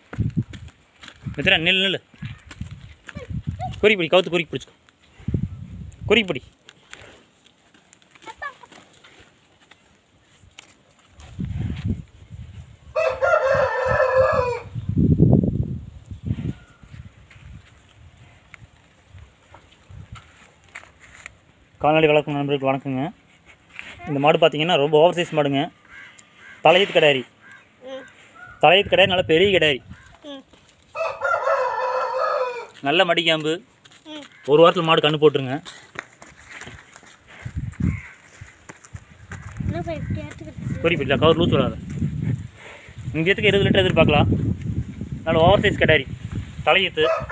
மித்ரா நில் நில்லு குறி பிடி கவுத்து குறி பிடிச்சிக்கோ குறி பிடி கால்நடை வளர்க்கும் நண்பர்களுக்கு வணக்கங்க இந்த மாடு பார்த்தீங்கன்னா ரொம்ப ஓவர் சைஸ் மாடுங்க தலையத்து கிடாரி ம் தலையத்து கிடாரி நல்ல பெரிய கிடாரி ம் நல்ல மடிக்காம்பு ம் ஒரு வாரத்தில் மாடு கண்ணு போட்டுருங்க என்ன இப்படி எடுத்துக்கிட்டு குறிப்பிடல கவர் லூஸ் வராது இங்கே எதுக்கு இருபது லிட்டர் எதிர்பார்க்கலாம் நல்ல ஓவர் சைஸ் கிடாரி தலையத்து